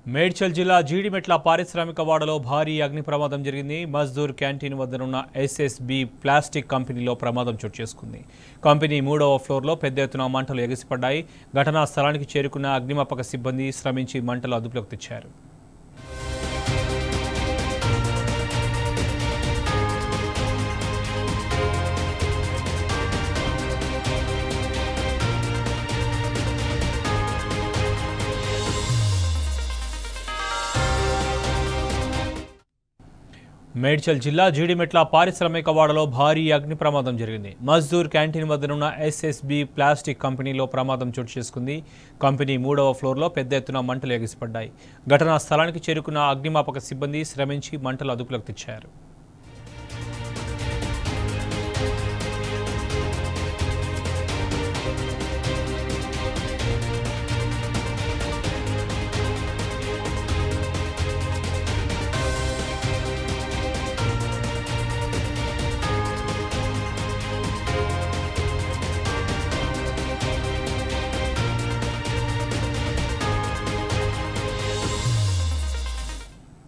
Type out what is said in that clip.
మేడ్చల్ జిల్లా జీడిమెట్ల పారిశ్రామిక వాడలో భారీ అగ్ని ప్రమాదం జరిగింది మజ్దూర్ క్యాంటీన్ వద్దనున్న ఎస్ఎస్బి ప్లాస్టిక్ కంపెనీలో ప్రమాదం చోటు చేసుకుంది కంపెనీ మూడవ ఫ్లోర్లో పెద్ద ఎత్తున మంటలు ఎగిసిపడ్డాయి ఘటనా స్థలానికి చేరుకున్న అగ్నిమాపక సిబ్బంది శ్రమించి మంటలు అదుపులోకి తెచ్చారు మేడ్చల్ జిల్లా జీడిమెట్ల పారిశ్రామిక వాడలో భారీ అగ్ని ప్రమాదం జరిగింది మజ్దూర్ క్యాంటీన్ వద్దనున్న ఎస్ఎస్బి ప్లాస్టిక్ కంపెనీలో ప్రమాదం చోటు చేసుకుంది కంపెనీ మూడవ ఫ్లోర్లో పెద్ద ఎత్తున మంటలు ఎగిసిపడ్డాయి ఘటనా స్థలానికి చేరుకున్న అగ్నిమాపక సిబ్బంది శ్రమించి మంటలు అదుపులోకి తెచ్చారు